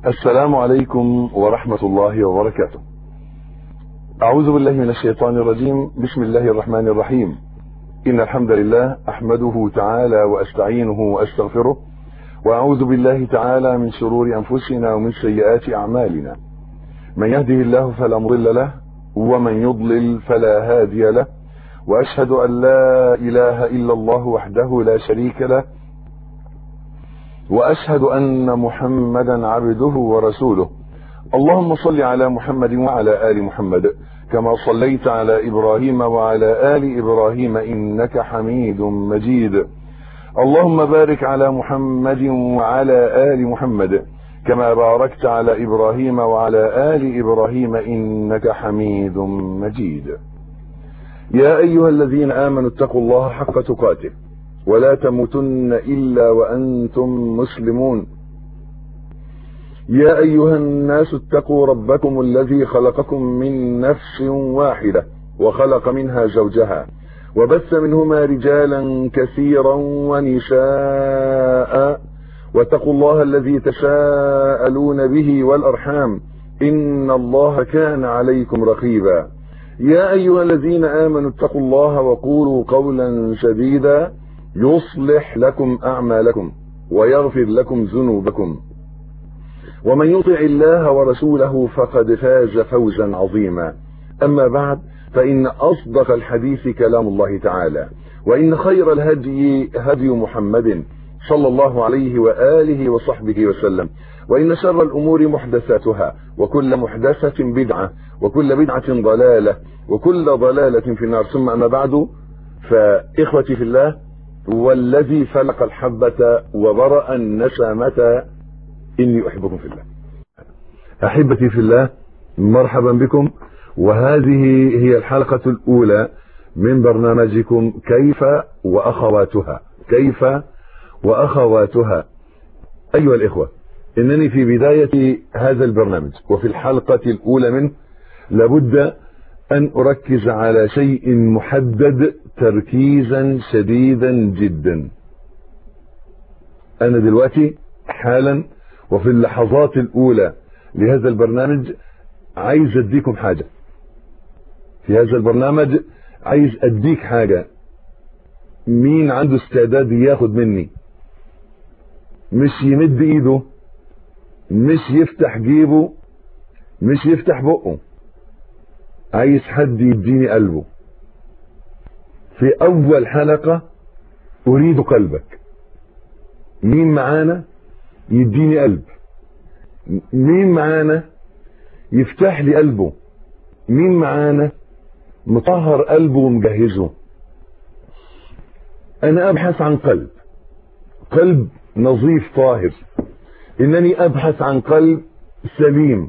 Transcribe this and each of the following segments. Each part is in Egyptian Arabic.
السلام عليكم ورحمة الله وبركاته أعوذ بالله من الشيطان الرجيم بسم الله الرحمن الرحيم إن الحمد لله أحمده تعالى وأستعينه وأستغفره وأعوذ بالله تعالى من شرور أنفسنا ومن سيئات أعمالنا من يهده الله فلا مضل له ومن يضلل فلا هادي له وأشهد أن لا إله إلا الله وحده لا شريك له وأشهد أن محمدا عبده ورسوله اللهم صل على محمد وعلى آل محمد كما صليت على إبراهيم وعلى آل إبراهيم إنك حميد مجيد اللهم بارك على محمد وعلى آل محمد كما باركت على إبراهيم وعلى آل إبراهيم إنك حميد مجيد يا أيها الذين آمنوا اتقوا الله حق تقاته ولا تموتن إلا وأنتم مسلمون يا أيها الناس اتقوا ربكم الذي خلقكم من نفس واحدة وخلق منها زوجها وبث منهما رجالا كثيرا ونساء واتقوا الله الذي تساءلون به والأرحام إن الله كان عليكم رقيبا يا أيها الذين آمنوا اتقوا الله وقولوا قولا سديدا يصلح لكم أعمالكم ويغفر لكم ذنوبكم ومن يطع الله ورسوله فقد فاز فوزا عظيما أما بعد فإن أصدق الحديث كلام الله تعالى وإن خير الهدي هدي محمد صلى الله عليه وآله وصحبه وسلم وإن شر الأمور محدثاتها وكل محدثة بدعة وكل بدعة ضلالة وكل ضلالة في النار ثم أما بعد فإخوتي في الله والذي فلق الحبة وبرأ النسمة إني أحبكم في الله أحبتي في الله مرحبا بكم وهذه هي الحلقة الأولى من برنامجكم كيف وأخواتها كيف وأخواتها أيها الإخوة إنني في بداية هذا البرنامج وفي الحلقة الأولى منه لابد أن أركز على شيء محدد تركيزا شديدا جدا أنا دلوقتي حالا وفي اللحظات الأولى لهذا البرنامج عايز أديكم حاجة في هذا البرنامج عايز أديك حاجة مين عنده استعداد ياخد مني مش يمد ايده مش يفتح جيبه مش يفتح بقه عايز حد يديني قلبه في اول حلقة اريد قلبك مين معانا يديني قلب مين معانا يفتح لي قلبه مين معانا مطهر قلبه ومجهزه انا ابحث عن قلب قلب نظيف طاهر انني ابحث عن قلب سليم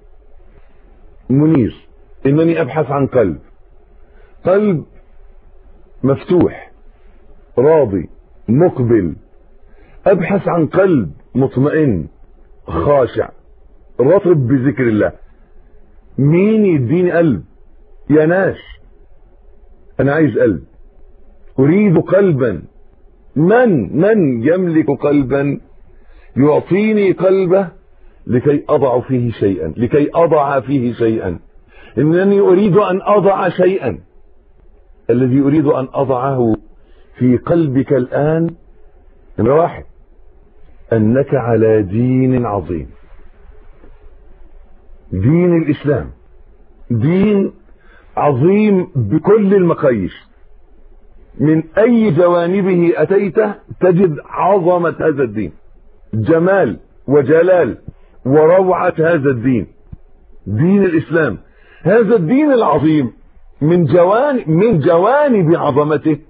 منير انني ابحث عن قلب قلب مفتوح راضي مقبل ابحث عن قلب مطمئن خاشع رطب بذكر الله مين يديني قلب يا ناس انا عايز قلب اريد قلبا من من يملك قلبا يعطيني قلبه لكي اضع فيه شيئا لكي اضع فيه شيئا انني اريد ان اضع شيئا الذي اريد ان اضعه في قلبك الان نمرة واحد انك على دين عظيم دين الاسلام دين عظيم بكل المقاييس من اي جوانبه اتيته تجد عظمة هذا الدين جمال وجلال وروعة هذا الدين دين الاسلام هذا الدين العظيم من جوانب من جوانب عظمته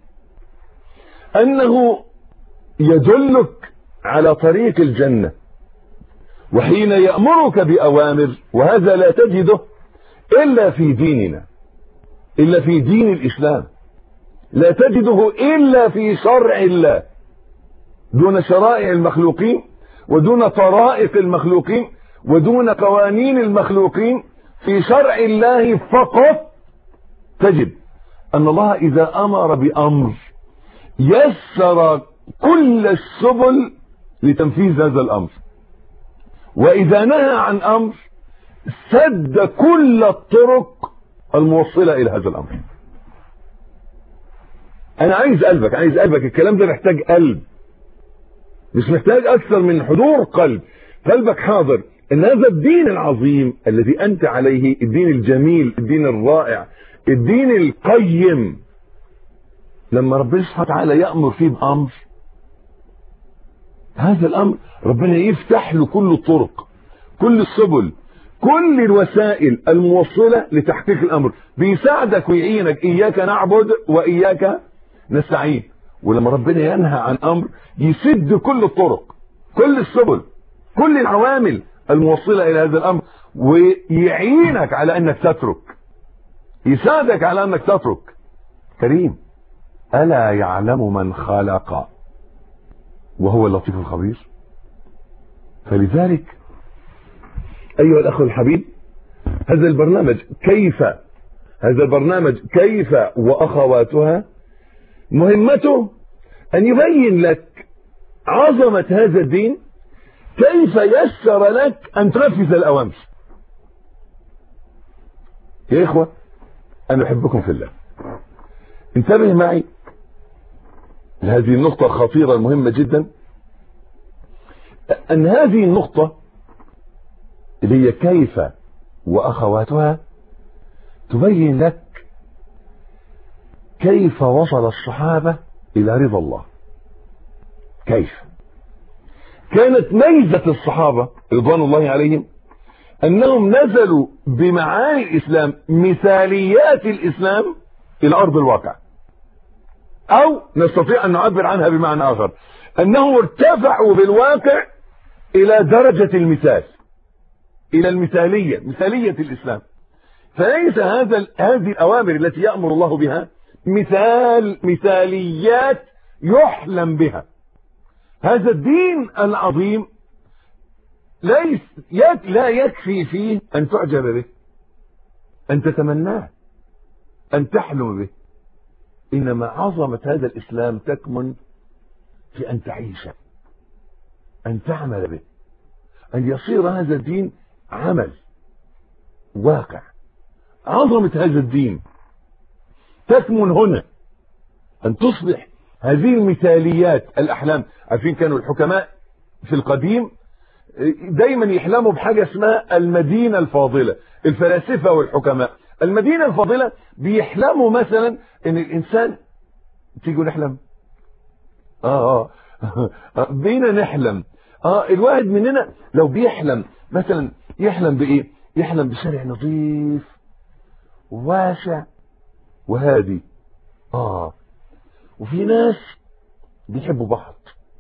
انه يدلك على طريق الجنة وحين يأمرك بأوامر وهذا لا تجده إلا في ديننا إلا في دين الإسلام لا تجده إلا في شرع الله دون شرائع المخلوقين ودون طرائق المخلوقين ودون قوانين المخلوقين في شرع الله فقط تجد أن الله إذا أمر بأمر يسر كل السبل لتنفيذ هذا الأمر واذا نهى عن امر سد كل الطرق الموصله الى هذا الامر انا عايز قلبك عايز قلبك الكلام ده محتاج قلب مش محتاج اكثر من حضور قلب قلبك حاضر ان هذا الدين العظيم الذي انت عليه الدين الجميل الدين الرائع الدين القيم لما ربنا سبحانه وتعالى يأمر فيه بأمر هذا الأمر ربنا يفتح له كل الطرق كل السبل كل الوسائل الموصلة لتحقيق الأمر بيساعدك ويعينك إياك نعبد وإياك نستعين ولما ربنا ينهى عن أمر يسد كل الطرق كل السبل كل العوامل الموصلة إلى هذا الأمر ويعينك على أنك تترك يساعدك على أنك تترك كريم ألا يعلم من خلق وهو اللطيف الخبير فلذلك أيها الأخ الحبيب هذا البرنامج كيف هذا البرنامج كيف وأخواتها مهمته أن يبين لك عظمة هذا الدين كيف يسر لك أن تنفذ الأوامر يا إخوة أنا أحبكم في الله انتبه معي لهذه النقطة الخطيرة المهمة جدا أن هذه النقطة اللي هي كيف وأخواتها تبين لك كيف وصل الصحابة إلى رضا الله كيف كانت ميزة الصحابة رضوان الله عليهم أنهم نزلوا بمعاني الإسلام مثاليات الإسلام إلى أرض الواقع أو نستطيع أن نعبر عنها بمعنى آخر أنهم ارتفعوا بالواقع إلى درجة المثال إلى المثالية مثالية الإسلام فليس هذا هذه الأوامر التي يأمر الله بها مثال مثاليات يحلم بها هذا الدين العظيم ليس يك لا يكفي فيه أن تعجب به أن تتمناه أن تحلم به إنما عظمة هذا الإسلام تكمن في أن تعيشه أن تعمل به أن يصير هذا الدين عمل واقع عظمة هذا الدين تكمن هنا أن تصبح هذه المثاليات الأحلام عارفين كانوا الحكماء في القديم دايما يحلموا بحاجة اسمها المدينة الفاضلة الفلاسفة والحكماء المدينة الفاضلة بيحلموا مثلا ان الانسان تيجوا نحلم اه اه بينا نحلم اه الواحد مننا لو بيحلم مثلا يحلم بايه يحلم بشارع نظيف واسع وهادي اه وفي ناس بيحبوا بعض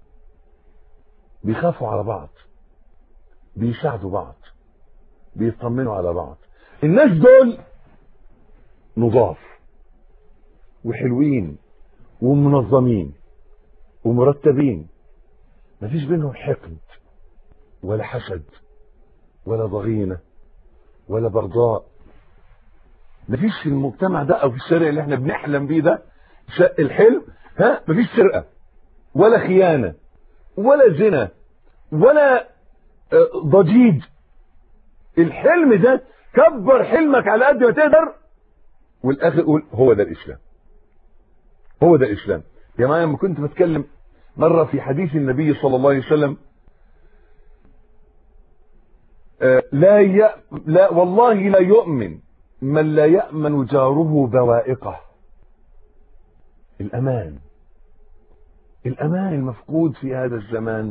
بيخافوا على بعض بيساعدوا بعض بيطمنوا على بعض الناس دول نضاف وحلوين ومنظمين ومرتبين مفيش بينهم حقد ولا حسد ولا ضغينة ولا بغضاء مفيش في المجتمع ده او في الشارع اللي احنا بنحلم بيه ده شق الحلم ها مفيش سرقة ولا خيانة ولا زنا ولا ضجيج الحلم ده كبر حلمك على قد ما تقدر والاخر قول هو ده الاسلام هو ده الاسلام يا جماعه لما كنت بتكلم مره في حديث النبي صلى الله عليه وسلم آه لا ي... لا والله لا يؤمن من لا يأمن جاره بوائقه الأمان الأمان المفقود في هذا الزمان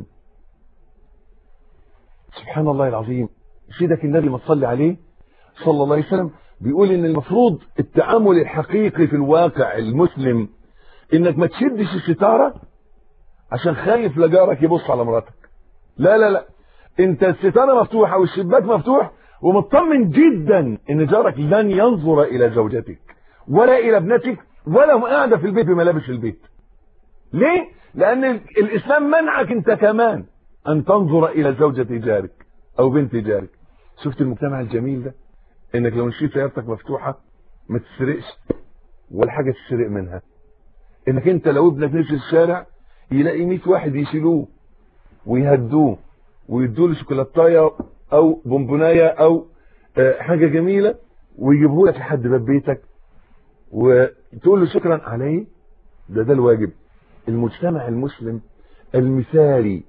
سبحان الله العظيم سيدك النبي ما تصلي عليه صلى الله عليه وسلم بيقول ان المفروض التعامل الحقيقي في الواقع المسلم انك ما تشدش الستارة عشان خايف لجارك يبص على مراتك لا لا لا انت الستارة مفتوحة والشباك مفتوح ومطمن جدا ان جارك لن ينظر الى زوجتك ولا الى ابنتك ولا هم قاعدة في البيت بملابس البيت ليه لان الاسلام منعك انت كمان ان تنظر الى زوجة جارك او بنت جارك شفت المجتمع الجميل ده انك لو مشيت سيارتك مفتوحة ما تسرقش ولا حاجة تسرق منها انك انت لو ابنك نزل الشارع يلاقي 100 واحد يشيلوه ويهدوه ويدوا له شوكولاتايه او بونبونايه او آه، حاجه جميله ويجيبه لك لحد باب بيتك وتقول له شكرا عليه ده ده الواجب المجتمع المسلم المثالي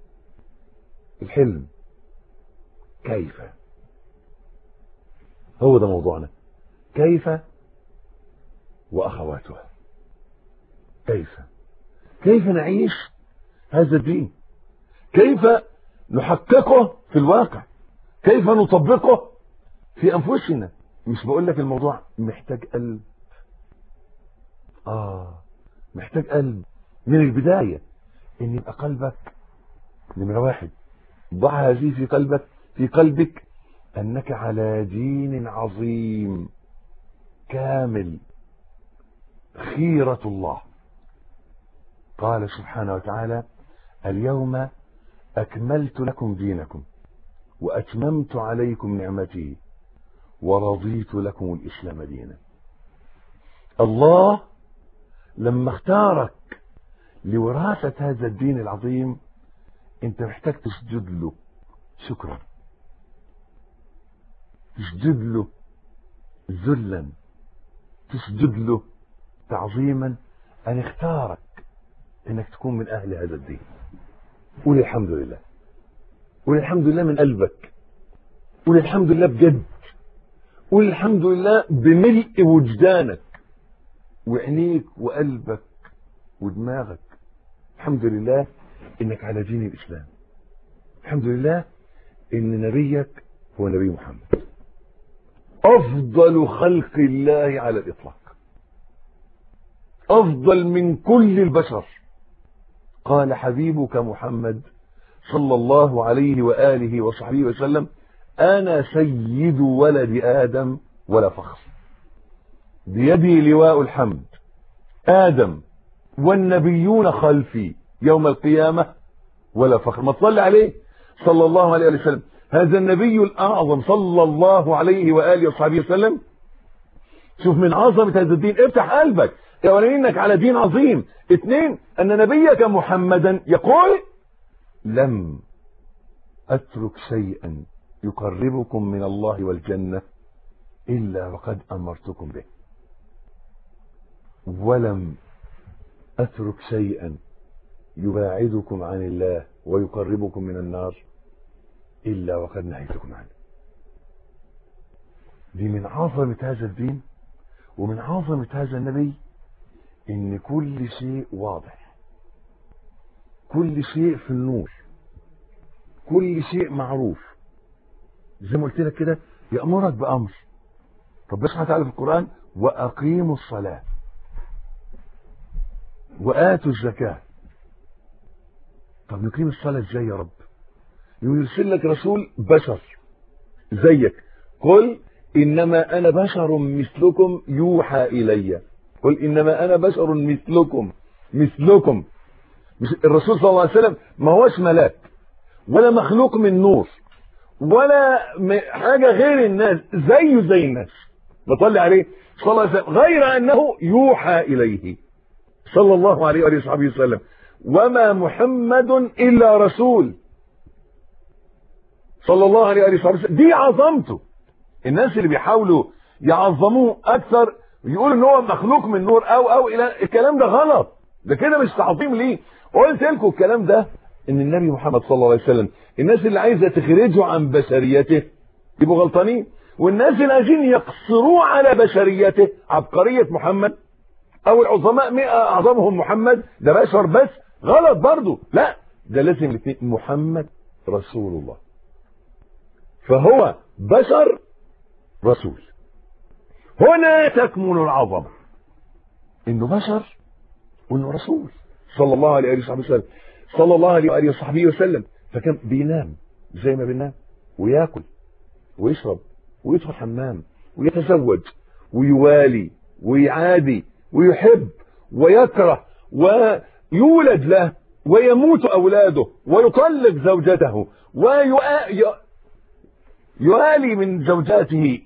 الحلم كيف هو ده موضوعنا كيف واخواتها كيف كيف نعيش هذا الدين كيف نحققه في الواقع كيف نطبقه في انفسنا مش بقول لك الموضوع محتاج قلب اه محتاج قلب من البداية ان يبقى قلبك نمرة واحد ضع هذه في قلبك في قلبك انك على دين عظيم كامل خيرة الله قال سبحانه وتعالى اليوم أكملت لكم دينكم وأتممت عليكم نعمتي ورضيت لكم الإسلام دينا الله لما اختارك لوراثة هذا الدين العظيم انت محتاج تسجد له شكرا تسجد له ذلا تسجد له تعظيما ان اختارك انك تكون من اهل هذا الدين قول الحمد لله قول الحمد لله من قلبك قول الحمد لله بجد قول الحمد لله بملء وجدانك وعينيك وقلبك ودماغك الحمد لله انك على دين الاسلام الحمد لله ان نبيك هو نبي محمد افضل خلق الله على الاطلاق افضل من كل البشر قال حبيبك محمد صلى الله عليه واله وصحبه وسلم انا سيد ولد ادم ولا فخر بيدي لواء الحمد ادم والنبيون خلفي يوم القيامه ولا فخر ما تصلي عليه صلى الله عليه وسلم هذا النبي الاعظم صلى الله عليه واله وصحبه وسلم شوف من عظمه هذا الدين افتح قلبك اولا انك على دين عظيم اثنين ان نبيك محمدا يقول لم اترك شيئا يقربكم من الله والجنه الا وقد امرتكم به ولم اترك شيئا يباعدكم عن الله ويقربكم من النار الا وقد نهيتكم عنه دي من عظمه هذا الدين ومن عظمه هذا النبي ان كل شيء واضح كل شيء في النور كل شيء معروف زي ما قلت لك كده يأمرك بأمر ربنا سبحانه وتعالى في القرآن وأقيموا الصلاة وآتوا الزكاة طب نقيم الصلاة ازاي يا رب يرسل لك رسول بشر زيك قل إنما أنا بشر مثلكم يوحى إلي قل إنما أنا بشر مثلكم مثلكم مش الرسول صلى الله عليه وسلم ما هوش ملاك ولا مخلوق من نور ولا حاجة غير الناس زيه زي الناس بطلع عليه صلى الله عليه وسلم غير أنه يوحى إليه صلى الله عليه وآله وصحبه وسلم وما محمد إلا رسول صلى الله عليه وآله وصحبه وسلم دي عظمته الناس اللي بيحاولوا يعظموه أكثر يقول ان هو مخلوق من نور او او الى الكلام ده غلط ده كده مش تعظيم ليه قلت لكم الكلام ده ان النبي محمد صلى الله عليه وسلم الناس اللي عايزه تخرجه عن بشريته يبقوا غلطانين والناس اللي عايزين يقصروه على بشريته عبقريه محمد او العظماء مئة اعظمهم محمد ده بشر بس غلط برضه لا ده لازم الاثنين محمد رسول الله فهو بشر رسول هنا تكمن العظمه انه بشر وانه رسول صلى الله عليه وآله وسلم صلى الله عليه وآله وصحبه وسلم فكان بينام زي ما بينام وياكل ويشرب ويدخل حمام ويتزوج ويوالي ويعادي ويحب ويكره ويولد له ويموت أولاده ويطلق زوجته ويوالي من زوجاته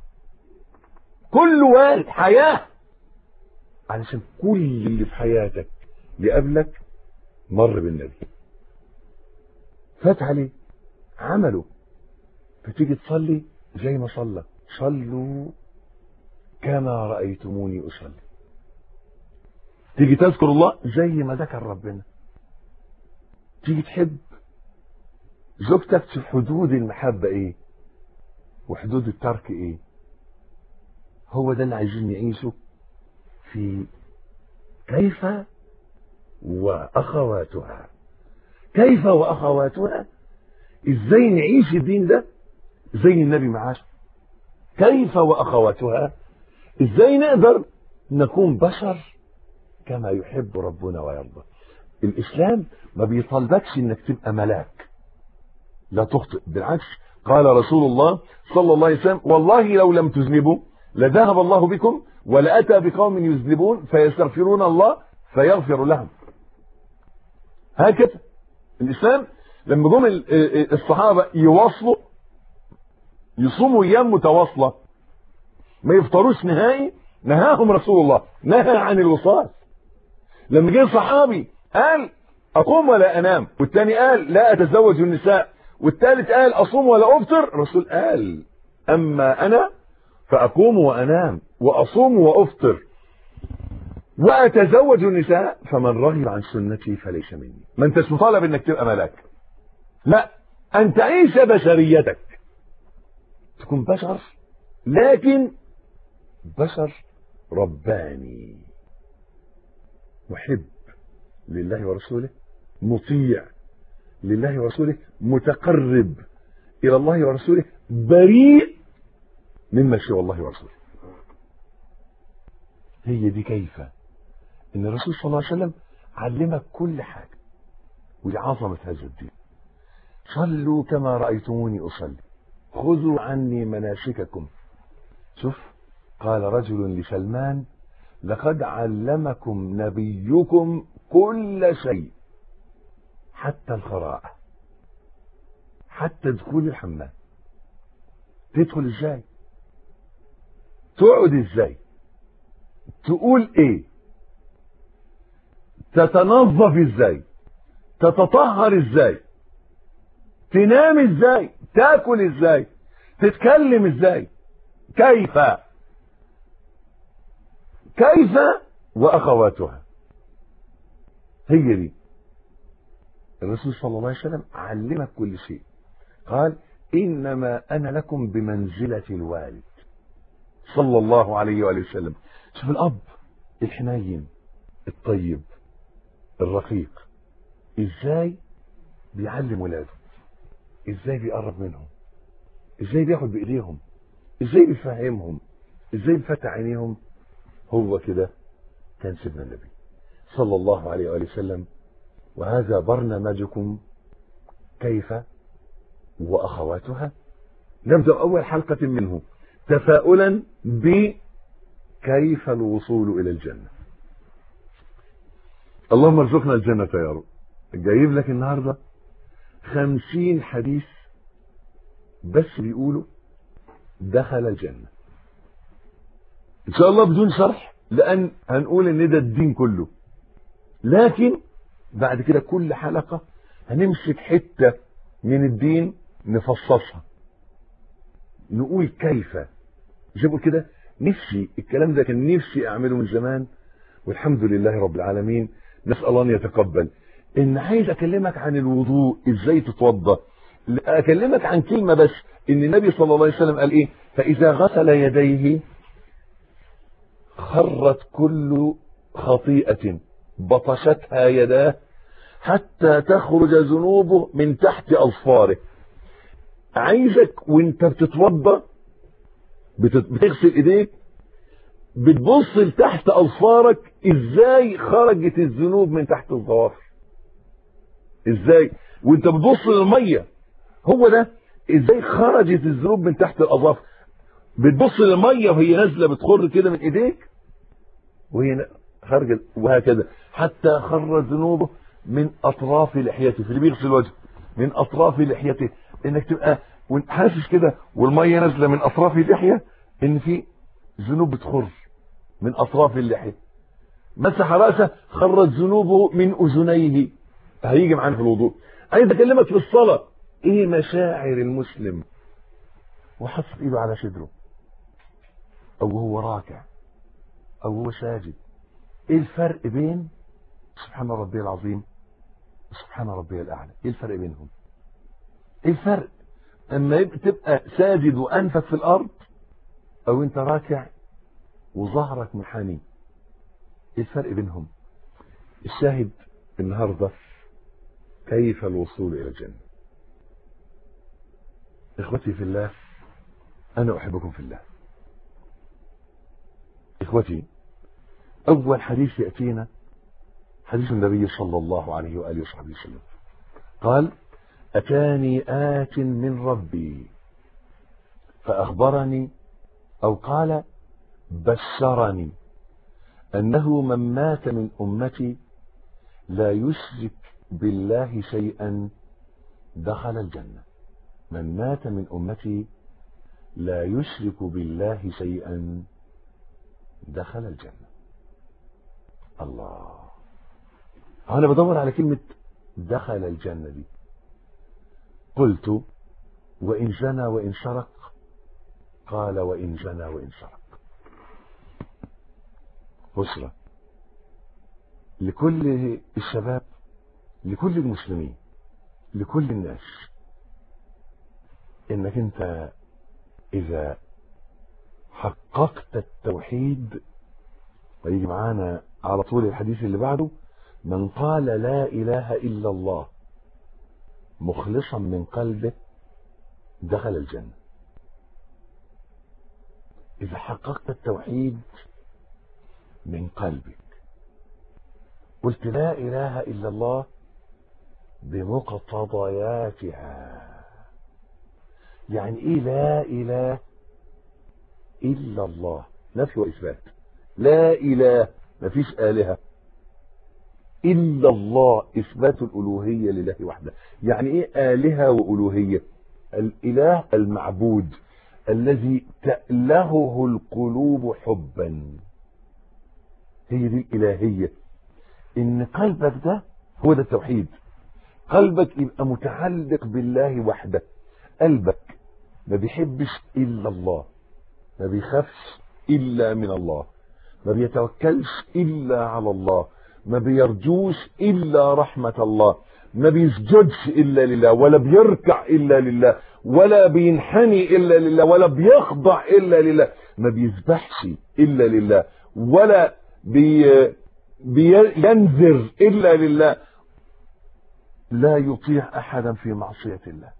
كل والد حياة علشان كل اللي في حياتك يقابلك مر بالنبي فات عليه عمله فتيجي تصلي زي ما صلى صلوا كما رأيتموني أصلي تيجي تذكر الله زي ما ذكر ربنا تيجي تحب زوجتك في حدود المحبة ايه وحدود الترك ايه هو ده اللي عايزين نعيشه في كيف واخواتها كيف واخواتها ازاي نعيش الدين ده زي النبي معاه كيف واخواتها ازاي نقدر نكون بشر كما يحب ربنا ويرضى الاسلام ما بيطالبكش انك تبقى ملاك لا تخطئ بالعكس قال رسول الله صلى الله عليه وسلم والله لو لم تذنبوا لذهب الله بكم ولأتى بقوم يذنبون فيستغفرون الله فيغفر لهم هكذا الإسلام لما جم الصحابة يواصلوا يصوموا أيام متواصلة ما يفطروش نهائي نهاهم رسول الله نهى عن الوصال لما جه صحابي قال أقوم ولا أنام والتاني قال لا أتزوج النساء والثالث قال أصوم ولا أفطر الرسول قال أما أنا فأقوم وأنام وأصوم وأفطر وأتزوج النساء فمن رغب عن سنتي فليس مني ما أنتش مطالب أنك تبقى ملاك لا أن تعيش بشريتك تكون بشر لكن بشر رباني محب لله ورسوله مطيع لله ورسوله متقرب إلى الله ورسوله بريء مما سوى الله ورسوله هي دي كيف ان الرسول صلى الله عليه وسلم علمك كل حاجة ودي عظمة هذا الدين صلوا كما رأيتموني أصلي خذوا عني مناسككم شوف قال رجل لسلمان لقد علمكم نبيكم كل شيء حتى القراءة حتى دخول الحمام تدخل ازاي تقعد ازاي تقول ايه تتنظف ازاي تتطهر ازاي تنام ازاي تاكل ازاي تتكلم ازاي كيف كيف واخواتها هي دي الرسول صلى الله عليه وسلم علمك كل شيء قال انما انا لكم بمنزله الوالد صلى الله عليه وآله وسلم شوف الأب الحنين الطيب الرقيق ازاي بيعلم ولاده ازاي بيقرب منهم ازاي بياخد بايديهم ازاي بيفهمهم ازاي بيفتح عينيهم هو كده كان سيدنا النبي صلى الله عليه وآله وسلم وهذا برنامجكم كيف وأخواتها نبدأ أول حلقة منه تفاؤلا بكيف الوصول إلى الجنة اللهم ارزقنا الجنة يا رب جايب لك النهاردة خمسين حديث بس بيقولوا دخل الجنة ان شاء الله بدون شرح لان هنقول ان ده الدين كله لكن بعد كده كل حلقة هنمسك حتة من الدين نفصصها نقول كيف زي بقول كده نفسي الكلام ده كان نفسي اعمله من زمان والحمد لله رب العالمين نسال الله ان يتقبل ان عايز اكلمك عن الوضوء ازاي تتوضا اكلمك عن كلمه بس ان النبي صلى الله عليه وسلم قال ايه فاذا غسل يديه خرت كل خطيئه بطشتها يداه حتى تخرج ذنوبه من تحت اظفاره عايزك وانت بتتوضا بتغسل ايديك بتبص لتحت اظفارك ازاي خرجت الذنوب من تحت الظوافر ازاي وانت بتبص للميه هو ده ازاي خرجت الذنوب من تحت الاظافر بتبص للميه وهي نازله بتخر كده من ايديك وهي خرجت وهكذا حتى خرج ذنوبه من اطراف لحيته في اللي بيغسل وجهه من اطراف لحيته انك تبقى وانت حاسس كده والميه نازله من اطراف اللحيه ان في ذنوب بتخر من اطراف اللحيه مسح راسه خرج ذنوبه من اذنيه هيجي معانا في الوضوء عايز اكلمك في الصلاه ايه مشاعر المسلم وحط ايده على صدره او هو راكع او هو ساجد ايه الفرق بين سبحان ربي العظيم سبحان ربي الاعلى ايه الفرق بينهم ايه الفرق اما تبقى ساجد وانفك في الارض او انت راكع وظهرك منحني ايه الفرق بينهم الشاهد النهارده كيف الوصول الى الجنه اخوتي في الله انا احبكم في الله اخوتي اول حديث ياتينا حديث النبي صلى الله عليه واله وصحبه وسلم قال اتاني ات من ربي فاخبرني او قال بشرني انه من مات من امتي لا يشرك بالله شيئا دخل الجنه من مات من امتي لا يشرك بالله شيئا دخل الجنه الله انا بدور على كلمه دخل الجنه دي قلت وان جنى وان سرق قال وان جنى وان سرق أسرة لكل الشباب لكل المسلمين لكل الناس انك انت اذا حققت التوحيد ويجي معانا على طول الحديث اللي بعده من قال لا اله الا الله مخلصا من قلبه دخل الجنه اذا حققت التوحيد من قلبك قلت لا اله الا الله بمقتضياتها يعني ايه لا اله الا الله نفي واثبات لا اله مفيش الهه الا الله اثبات الالوهيه لله وحده يعني ايه الهه والوهيه الاله المعبود الذي تالهه القلوب حبا هي دي الالهيه ان قلبك ده هو ده التوحيد قلبك يبقى متعلق بالله وحده قلبك ما بيحبش الا الله ما بيخافش الا من الله ما بيتوكلش الا على الله ما بيرجوش الا رحمه الله ما بيسجدش الا لله ولا بيركع الا لله ولا بينحني الا لله ولا بيخضع الا لله ما بيذبحش الا لله ولا بي بينذر الا لله لا يطيع احدا في معصيه الله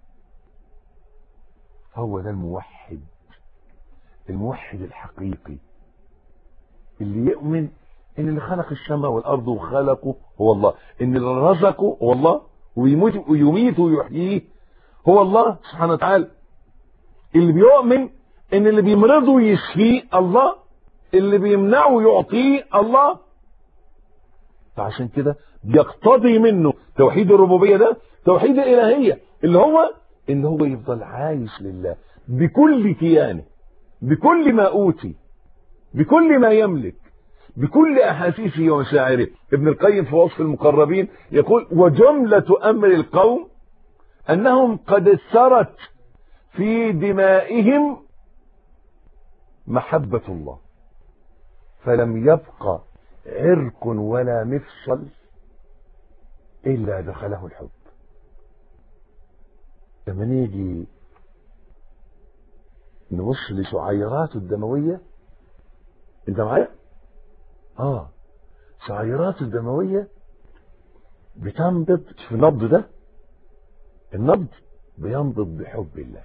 هو ده الموحد الموحد الحقيقي اللي يؤمن ان اللي خلق السماء والارض وخلقه هو الله ان اللي رزقه هو الله ويموت ويميت ويحييه هو الله سبحانه وتعالى اللي بيؤمن ان اللي بيمرضه يشفيه الله اللي بيمنعه يعطيه الله فعشان كده بيقتضي منه توحيد الربوبيه ده توحيد الالهيه اللي هو ان هو يفضل عايش لله بكل كيانه بكل ما اوتي بكل ما يملك بكل احاسيسه ومشاعره ابن القيم في وصف المقربين يقول وجمله امر القوم انهم قد سرت في دمائهم محبه الله فلم يبق عرق ولا مفصل الا دخله الحب لما نيجي نبص لشعيراته الدمويه انت معايا اه شعيراته الدمويه بتنبض في النبض ده النبض بينبض بحب الله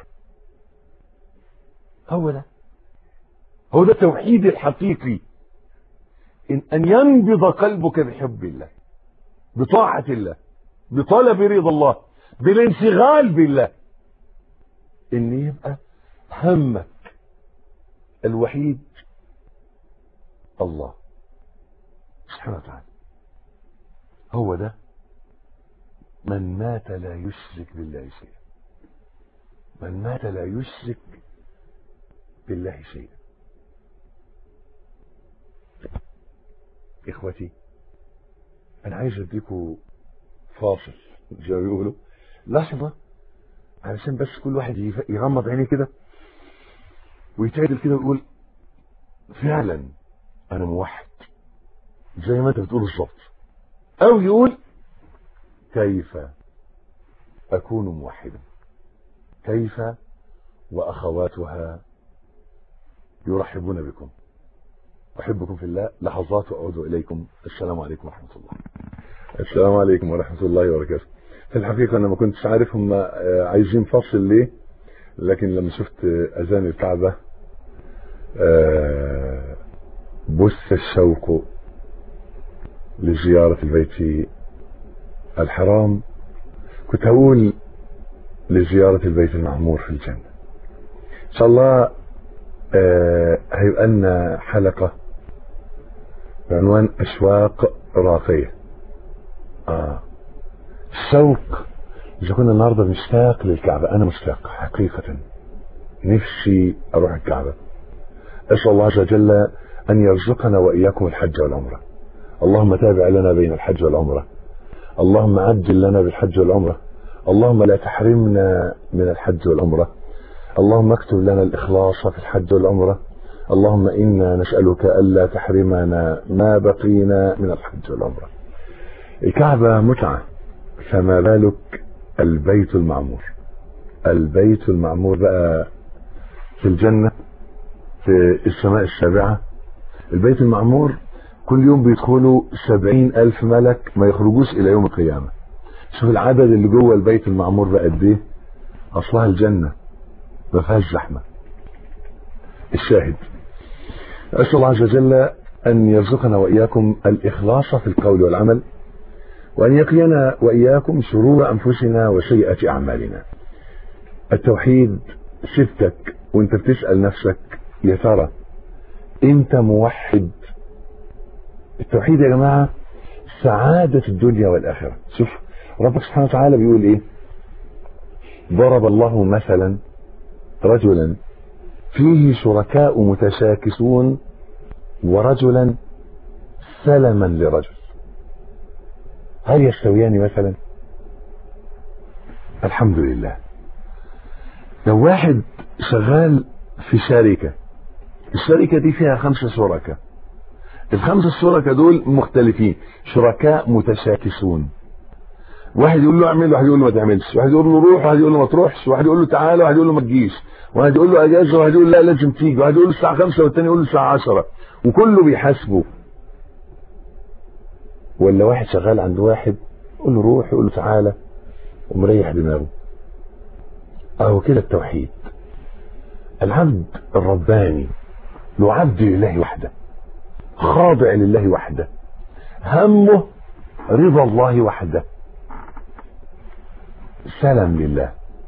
هو ده هو ده التوحيد الحقيقي إن أن ينبض قلبك بحب الله بطاعة الله بطلب رضا الله بالانشغال بالله إن يبقى همك الوحيد الله سبحانه وتعالى هو ده من مات لا يشرك بالله شيئا من مات لا يشرك بالله شيئا اخوتي انا عايز اديكم فاصل زي ما بيقولوا لحظه علشان بس كل واحد يف- يغمض عينيه كده ويتعدل كده ويقول فعلا انا موحد زي ما انت بتقول بالظبط او يقول كيف اكون موحدا كيف واخواتها يرحبون بكم احبكم في الله لحظات واعود اليكم السلام عليكم ورحمه الله السلام عليكم ورحمه الله وبركاته في الحقيقه انا ما كنتش عارف هم آه، عايزين فصل ليه لكن لما شفت آه، اذان الكعبه آه، بث الشوق لزياره البيت الحرام كنت هقول لزياره البيت المعمور في الجنه ان شاء الله آه، هيبقى لنا حلقه بعنوان اشواق راقيه اه الشوق اذا كنا النهارده بنشتاق للكعبه انا مشتاق حقيقه نفسي اروح الكعبه اسال الله عز وجل ان يرزقنا واياكم الحج والعمره اللهم تابع لنا بين الحج والعمره اللهم عجل لنا بالحج والعمره اللهم لا تحرمنا من الحج والعمره اللهم اكتب لنا الاخلاص في الحج والعمره اللهم انا نسالك الا تحرمنا ما بقينا من الحج والعمره الكعبه متعه فما بالك البيت المعمور البيت المعمور بقى في الجنه في السماء السابعه البيت المعمور كل يوم بيدخلوا سبعين ألف ملك ما يخرجوش إلى يوم القيامة شوف العدد اللي جوه البيت المعمور بقى قد إيه أصلها الجنة ما فيهاش زحمة الشاهد أسأل الله عز وجل أن يرزقنا وإياكم الإخلاص في القول والعمل وأن يقينا وإياكم شرور أنفسنا وسيئة أعمالنا التوحيد سبتك وانت بتسأل نفسك يا ترى انت موحد التوحيد يا جماعة سعادة الدنيا والآخرة شوف ربك سبحانه وتعالى بيقول ايه ضرب الله مثلا رجلا فيه شركاء متشاكسون ورجلا سلما لرجل هل يستويان مثلا الحمد لله لو واحد شغال في شركة الشركة دي فيها خمسة شركاء الخمسة الشركاء دول مختلفين شركاء متشاكسون واحد يقول له اعمل واحد يقول له ما تعملش واحد يقول له روح واحد يقول له ما تروحش واحد يقول له تعالى واحد يقول له ما تجيش واحد يقول له اجازه واحد يقول له لا لازم تيجي واحد يقول له الساعه 5 والتاني يقول له الساعه 10 وكله بيحاسبه ولا واحد شغال عند واحد يقول له روح يقول له تعالى ومريح دماغه اهو كده التوحيد العبد الرباني له عبد لله وحده خاضع لله وحده همه رضا الله وحده سلام لله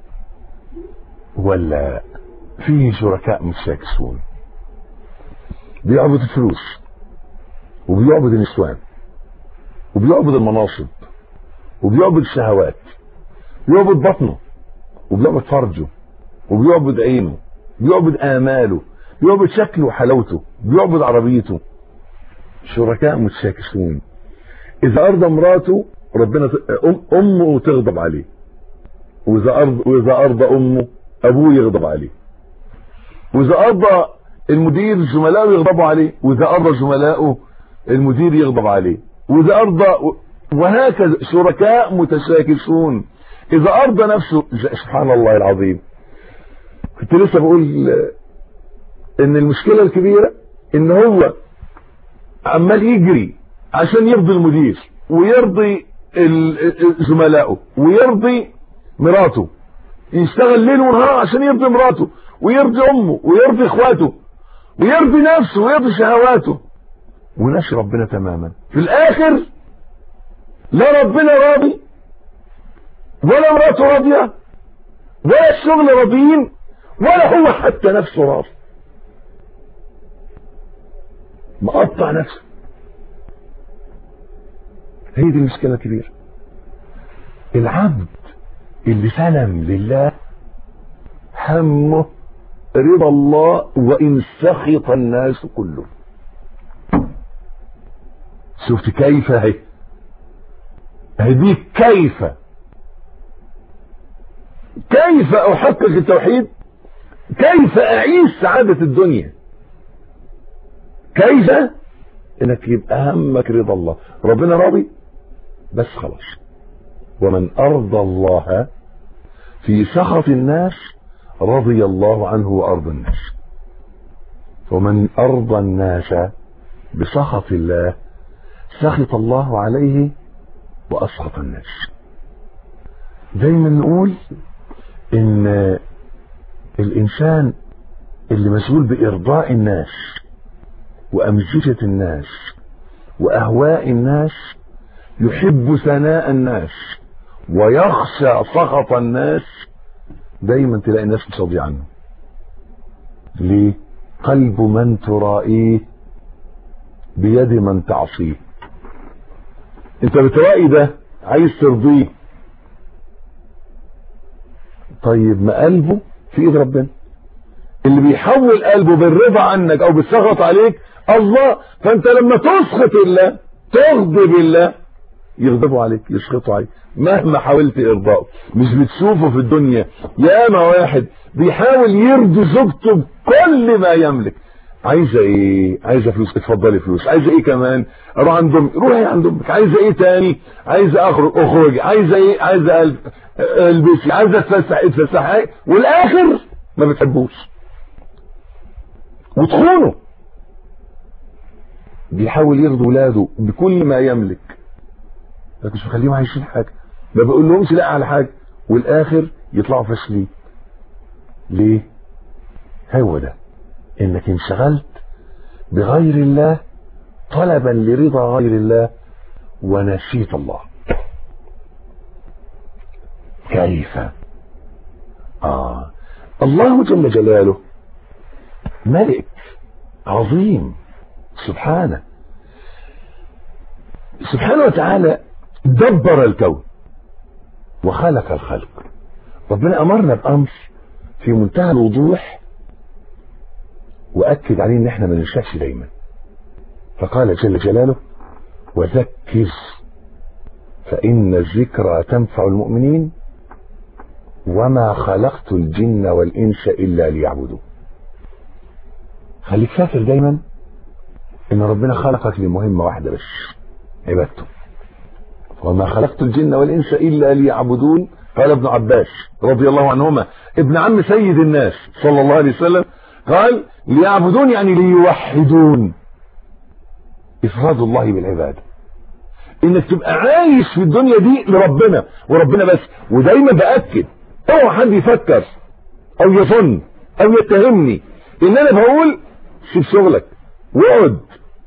ولا فيه شركاء متشاكسون بيعبد الفلوس وبيعبد النسوان وبيعبد المناصب وبيعبد الشهوات بيعبد بطنه وبيعبد فرجه وبيعبد عينه بيعبد آماله بيعبد شكله وحلاوته بيعبد عربيته شركاء متشاكسون إذا أرضى مراته ربنا أم أمه تغضب عليه وإذا أرضى وإذا أرضى أمه أبوه يغضب عليه وإذا أرضى المدير زملائه يغضبوا عليه وإذا أرضى زملائه المدير يغضب عليه وإذا أرضى وهكذا شركاء متشاكسون إذا أرضى نفسه سبحان الله العظيم كنت لسه بقول إن المشكلة الكبيرة إن هو عمال يجري عشان يرضي المدير ويرضي زملائه ويرضي مراته يشتغل ليل ونهار عشان يرضي مراته ويرضي امه ويرضي اخواته ويرضي نفسه ويرضي شهواته ونسي ربنا تماما في الاخر لا ربنا راضي ولا مراته راضيه ولا الشغل راضيين ولا هو حتى نفسه راضي مقطع نفسه هي دي المشكلة الكبيرة العبد اللي سلم لله همه رضا الله وإن سخط الناس كلهم شفت كيف هي هديك كيف كيف احقق التوحيد كيف اعيش سعادة الدنيا كيف انك يبقى همك رضا الله ربنا راضي بس خلاص ومن ارضى الله في سخط الناس رضي الله عنه وارضى الناس ومن ارضى الناس بسخط الله سخط الله عليه واسخط الناس دايما نقول ان الانسان اللي مسؤول بارضاء الناس وامزجة الناس واهواء الناس يحب ثناء الناس ويخشى سخط الناس دايما تلاقي الناس بتصدي عنه ليه قلب من ترائيه بيد من تعصيه انت بترائي ده عايز ترضيه طيب ما قلبه في ايد ربنا اللي بيحول قلبه بالرضا عنك او بالسخط عليك الله فانت لما تسخط الله تغضب الله يغضبوا عليك يسخطوا عليك مهما حاولت ارضائه مش بتشوفه في الدنيا ياما واحد بيحاول يرضي زوجته بكل ما يملك عايزه ايه عايزه فلوس اتفضلي فلوس عايزه ايه كمان اروح عند امك روحي عند امك عايزه ايه تاني عايزه اخرج اخرجي عايزه ايه عايزه البسي عايزه اتفسح اتفسحي والاخر ما بتحبوش وتخونه بيحاول يرضي ولاده بكل ما يملك لكن مش مخليهم عايشين حاجه ما بيقول لهمش لا على حاجه والاخر يطلعوا فاشلين ليه هو ده انك انشغلت بغير الله طلبا لرضا غير الله ونسيت الله كيف آه الله جل جلاله ملك عظيم سبحانه سبحانه وتعالى دبر الكون وخلق الخلق ربنا أمرنا بأمر في منتهى الوضوح وأكد عليه إن إحنا ما ننساش دايما فقال جل جلاله وذكر فإن الذكرى تنفع المؤمنين وما خلقت الجن والإنس إلا ليعبدون خليك فاكر دايما إن ربنا خلقك لمهمة واحدة بس عبادته وما خلقت الجن والإنس إلا ليعبدون قال ابن عباس رضي الله عنهما ابن عم سيد الناس صلى الله عليه وسلم قال ليعبدون يعني ليوحدون إفراد الله بالعبادة انك تبقى عايش في الدنيا دي لربنا وربنا بس ودايما باكد اوعى حد يفكر او يظن او يتهمني ان انا بقول سيب شغلك واقعد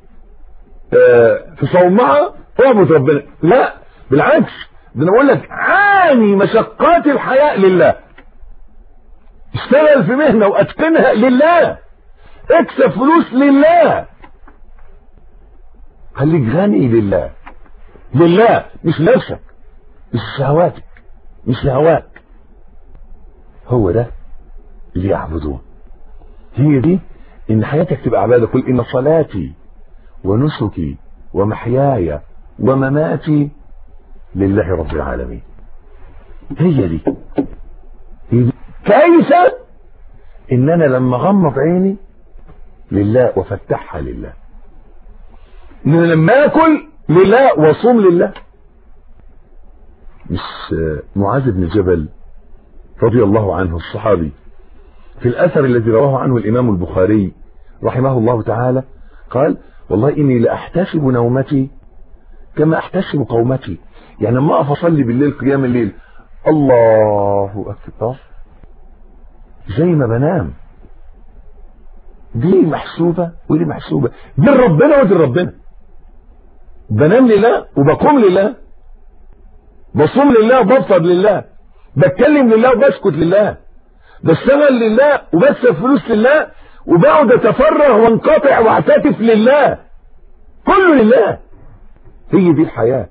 آه في صومعه اعبد ربنا لا بالعكس ده انا بقول لك عاني مشقات الحياه لله اشتغل في مهنه واتقنها لله اكسب فلوس لله خليك غني لله لله مش لنفسك مش شهواتك مش لهواك هو ده اللي يعبدون هي دي ان حياتك تبقى عباده قل ان صلاتي ونسكي ومحياي ومماتي لله رب العالمين هي دي هي دي كيف ان انا لما غمض عيني لله وافتحها لله ان انا لما اكل لله وصوم لله مش معاذ بن جبل رضي الله عنه الصحابي في الأثر الذي رواه عنه الإمام البخاري رحمه الله تعالى قال والله إني لأحتسب نومتي كما أحتسب قومتي يعني لما أقف أصلي بالليل قيام الليل الله أكبر زي ما بنام دي محسوبة ودي محسوبة دي ربنا ودي ربنا بنام لله وبقوم لله بصوم لله وبفطر لله بتكلم لله وبسكت لله بشتغل لله وبكسب فلوس لله وبقعد اتفرغ وانقطع واعتكف لله كله لله هي دي الحياة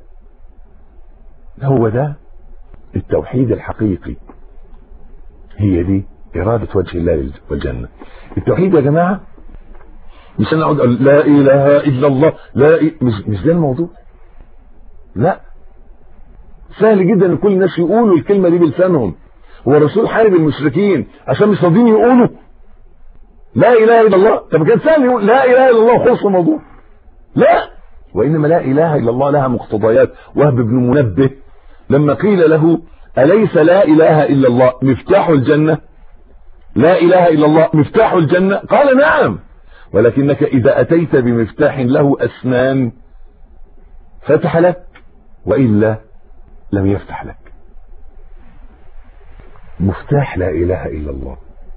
هو ده التوحيد الحقيقي هي دي إرادة وجه الله والجنة التوحيد يا جماعة مش انا اقعد اقول لا اله الا الله لا إيه مش مش ده الموضوع لا سهل جدا ان كل الناس يقولوا الكلمه دي بلسانهم هو الرسول حارب المشركين عشان مش راضيين يقولوا لا اله الا الله طب كان سهل يقول لا اله الا الله وخلص الموضوع لا وانما لا اله الا الله لها مقتضيات وهب بن منبه لما قيل له اليس لا اله الا الله مفتاح الجنه لا اله الا الله مفتاح الجنه قال نعم ولكنك اذا اتيت بمفتاح له اسنان فتح لك والا لم يفتح لك مفتاح لا اله الا الله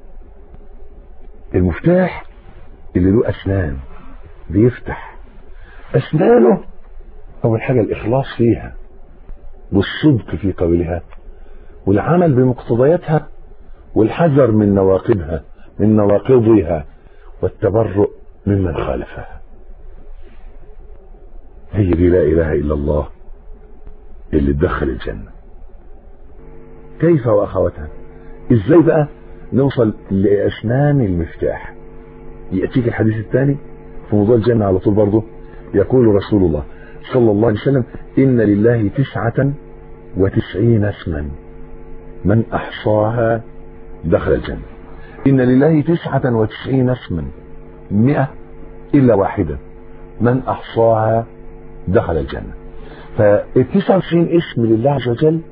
المفتاح اللي له اسنان بيفتح اسنانه اول حاجه الاخلاص فيها والصدق في قولها والعمل بمقتضياتها والحذر من نواقضها من نواقضها والتبرؤ ممن خالفها هي دي لا اله الا الله اللي تدخل الجنه كيف واخواتها ازاي بقى نوصل لاسنان المفتاح ياتيك الحديث الثاني في موضوع الجنه على طول برضه يقول رسول الله صلى الله عليه وسلم ان لله تسعه وتسعين اسما من احصاها دخل الجنه ان لله تسعه وتسعين اسما مئة الا واحده من احصاها دخل الجنه فال 99 اسم لله عز وجل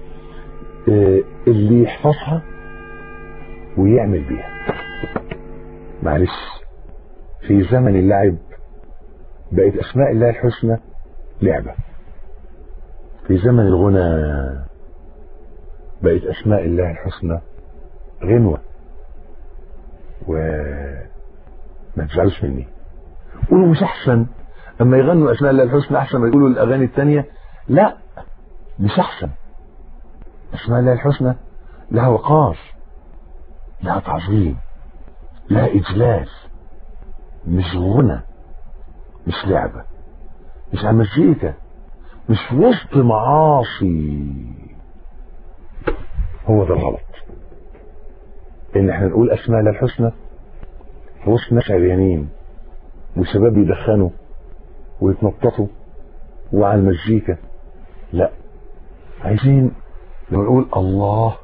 اللي يحفظها ويعمل بيها معلش في زمن اللعب بقت اسماء الله الحسنى لعبه في زمن الغنى بقت اسماء الله الحسنى غنوه و ما تزعلوش مني قولوا مش احسن اما يغنوا اسماء الله الحسنى احسن ما يقولوا الاغاني التانية لا مش احسن اسماء الله الحسنى لها وقار لها تعظيم لها اجلال مش غنى مش لعبه مش على مزيكا مش في وسط معاصي هو ده الغلط ان احنا نقول اسماء الله الحسنى في وسط ناس عريانين وشباب يدخنوا ويتنططوا وعلى المزيكا لا عايزين لما نقول الله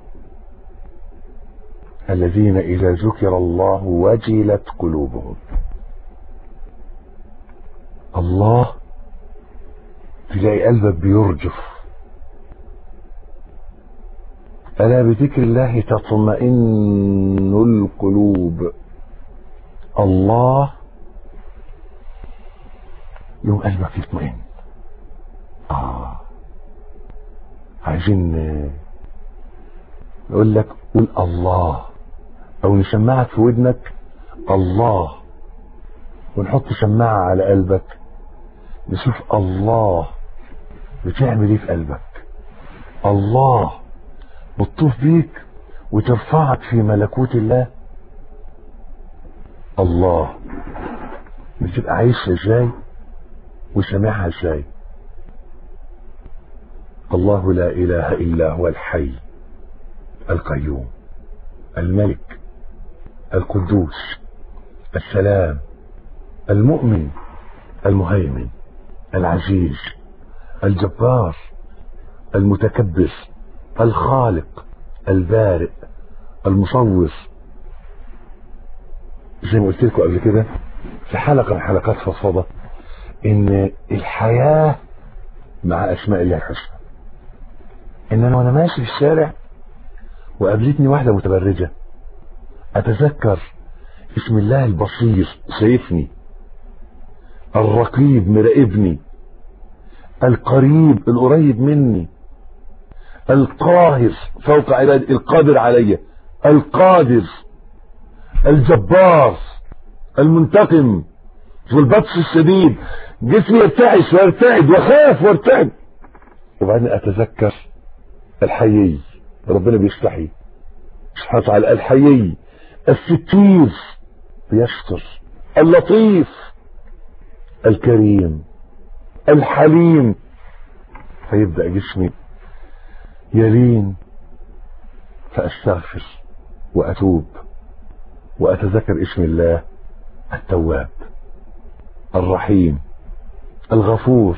الذين إذا ذكر الله وجلت قلوبهم الله تلاقي قلبك بيرجف ألا بذكر الله تطمئن القلوب الله يوم قلبك يطمئن آه عايزين نقول لك قول الله او نسمعك في ودنك الله ونحط سماعة على قلبك نشوف الله بتعمل ايه في قلبك الله بتطوف بيك وترفعك في ملكوت الله الله بتبقى عايشها ازاي وسامعها ازاي الله لا اله الا هو الحي القيوم الملك القدوس السلام المؤمن المهيمن العزيز الجبار المتكبر الخالق البارئ المصور زي ما قلت لكم قبل كده في حلقه من حلقات فضفضه ان الحياه مع اسماء الله الحسنى ان انا وانا ماشي في الشارع وقابلتني واحده متبرجه اتذكر اسم الله البصير شايفني الرقيب مراقبني القريب القريب مني القاهر فوق عبادي القادر علي القادر الجبار المنتقم والبطش الشديد جسمي يرتعش ويرتعد وخاف وارتعد وبعدين اتذكر الحيي ربنا بيستحي سبحانه وتعالى الحيي الستير بيستر اللطيف الكريم الحليم فيبدأ جسمي يلين فأستغفر وأتوب وأتذكر اسم الله التواب الرحيم الغفور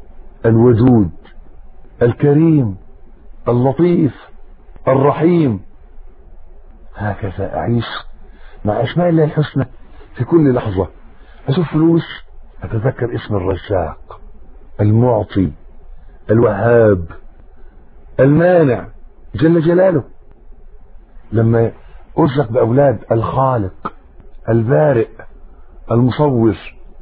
الودود الكريم اللطيف الرحيم هكذا أعيش مع أسماء الله الحسنى في كل لحظة أشوف فلوس أتذكر اسم الرزاق المعطي الوهاب المانع جل جلاله لما أرزق بأولاد الخالق البارئ المصور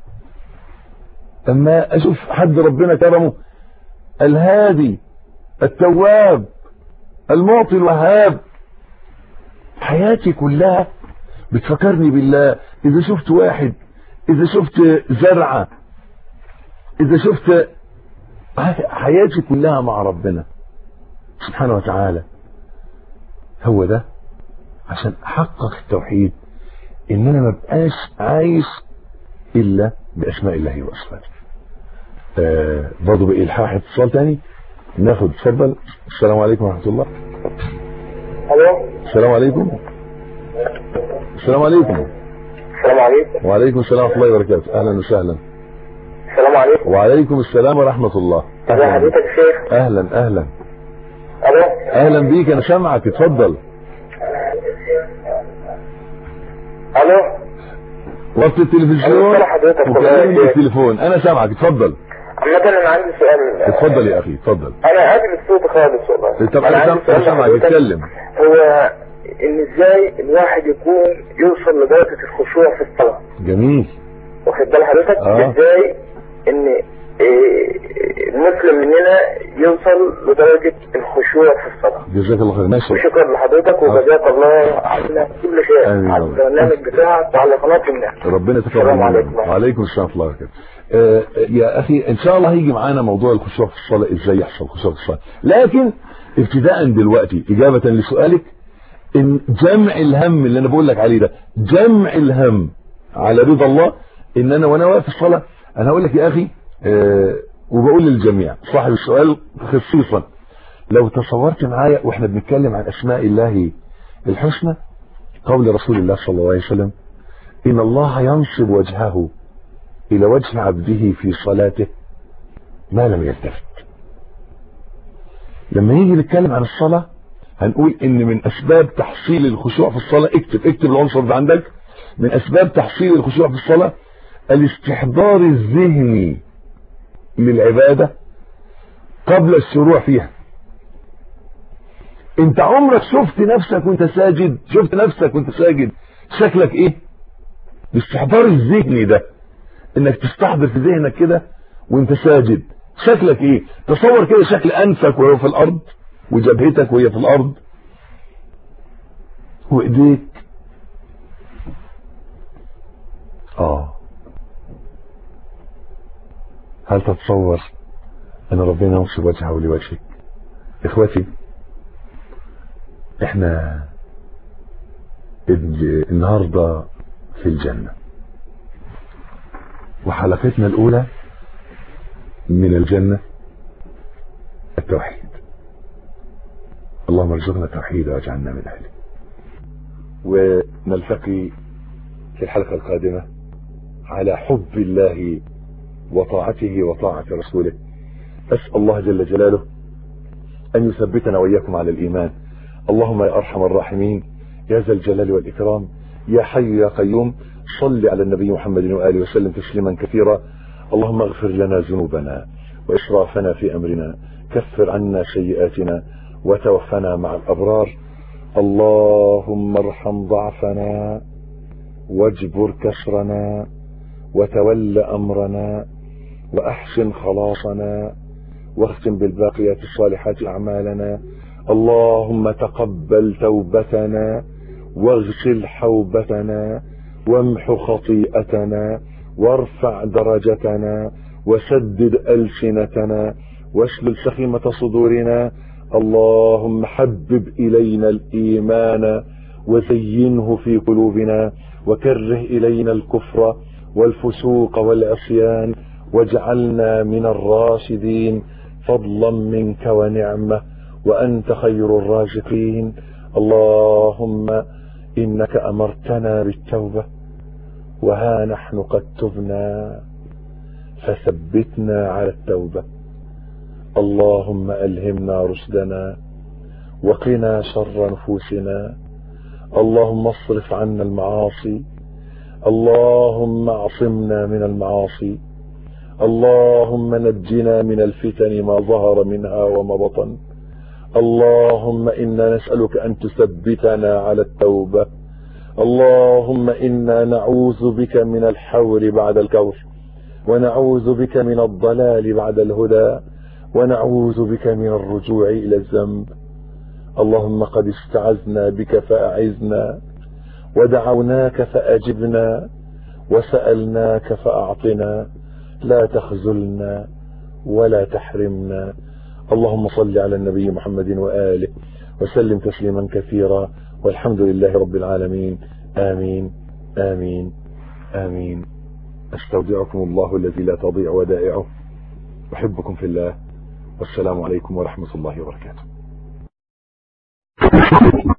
أما أشوف حد ربنا كرمه الهادي التواب المعطي الوهاب حياتي كلها بتفكرني بالله إذا شفت واحد إذا شفت زرعة إذا شفت حياتي كلها مع ربنا سبحانه وتعالى هو ده عشان احقق التوحيد ان انا ما بقاش عايش الا باسماء الله وصفاته آه برضه بالحاح اتصال تاني ناخد اتفضل السلام عليكم ورحمه الله الو السلام عليكم السلام عليكم السلام عليكم وعليكم السلام ورحمه الله وبركاته اهلا وسهلا السلام عليكم وعليكم السلام ورحمه الله ازي حضرتك يا شيخ اهلا اهلا الو اهلا بيك انا سامعك اتفضل الو وطي التلفزيون أنا حضرتك والله يا وكلمني شيخ. بالتليفون انا سامعك اتفضل عامة انا عندي سؤال اتفضل يا اخي اتفضل انا قابل الصوت خالص والله طب انا عندي سام- سؤال انا سامعك لحضرتك. اتكلم هو ان ازاي الواحد يكون يوصل لدرجة الخشوع في الصلاة جميل واخد بال حضرتك آه. ازاي ان إيه، المسلم مننا يوصل لدرجة الخشوع في الصلاة جزاك الله خير ماشي وشكرا لحضرتك وجزاك الله عنا كل خير آمين. على البرنامج بتاعك وعلى قناة الناس ربنا يتقبل السلام منا. عليكم. وعليكم السلام ورحمه الله وبركاته آه، يا اخي ان شاء الله هيجي معانا موضوع الخشوع في الصلاه ازاي يحصل خشوع في الصلاه لكن ابتداء دلوقتي اجابه لسؤالك ان جمع الهم اللي انا بقول لك عليه ده جمع الهم على رضا الله ان انا وانا واقف في الصلاه انا هقول لك يا اخي آه، وبقول للجميع صاحب السؤال خصيصا لو تصورت معايا واحنا بنتكلم عن اسماء الله الحسنى قول رسول الله صلى الله عليه وسلم إن الله ينصب وجهه إلى وجه عبده في صلاته ما لم يلتفت لما يجي نتكلم عن الصلاة هنقول إن من أسباب تحصيل الخشوع في الصلاة اكتب اكتب العنصر ده عندك من أسباب تحصيل الخشوع في الصلاة الاستحضار الذهني للعبادة قبل الشروع فيها انت عمرك شفت نفسك وانت ساجد شفت نفسك وانت ساجد شكلك ايه الاستحضار الذهني ده انك تستحضر في ذهنك كده وانت ساجد شكلك ايه تصور كده شكل انفك وهو في الارض وجبهتك وهي في الارض وايديك اه هل تتصور ان ربنا ينصب وجهه لوجهك اخوتي احنا ال- النهارده في الجنة وحلقتنا الأولى من الجنة التوحيد اللهم ارزقنا التوحيد واجعلنا من أهله ونلتقي في الحلقة القادمة على حب الله وطاعته وطاعة رسوله أسأل الله جل جلاله أن يثبتنا وإياكم على الإيمان اللهم يا أرحم الراحمين يا ذا الجلال والإكرام يا حي يا قيوم صل على النبي محمد وآله وسلم تسليما كثيرا اللهم اغفر لنا ذنوبنا وإسرافنا في أمرنا كفر عنا سيئاتنا وتوفنا مع الأبرار اللهم ارحم ضعفنا واجبر كسرنا وتول أمرنا وأحسن خلاصنا واختم بالباقيات الصالحات أعمالنا اللهم تقبل توبتنا واغسل حوبتنا وامح خطيئتنا وارفع درجتنا وسدد ألسنتنا واسلل سخيمة صدورنا اللهم حبب إلينا الإيمان وزينه في قلوبنا وكره إلينا الكفر والفسوق والعصيان واجعلنا من الراشدين فضلا منك ونعمة وأنت خير الرازقين اللهم إنك أمرتنا بالتوبة وها نحن قد تبنا فثبتنا على التوبة اللهم ألهمنا رشدنا وقنا شر نفوسنا اللهم اصرف عنا المعاصي اللهم اعصمنا من المعاصي اللهم نجنا من الفتن ما ظهر منها وما بطن اللهم انا نسالك ان تثبتنا على التوبه اللهم انا نعوذ بك من الحور بعد الكور ونعوذ بك من الضلال بعد الهدى ونعوذ بك من الرجوع الى الذنب اللهم قد استعذنا بك فاعذنا ودعوناك فاجبنا وسالناك فاعطنا لا تخذلنا ولا تحرمنا اللهم صل على النبي محمد واله وسلم تسليما كثيرا والحمد لله رب العالمين آمين آمين آمين أستودعكم الله الذي لا تضيع ودائعه أحبكم في الله والسلام عليكم ورحمة الله وبركاته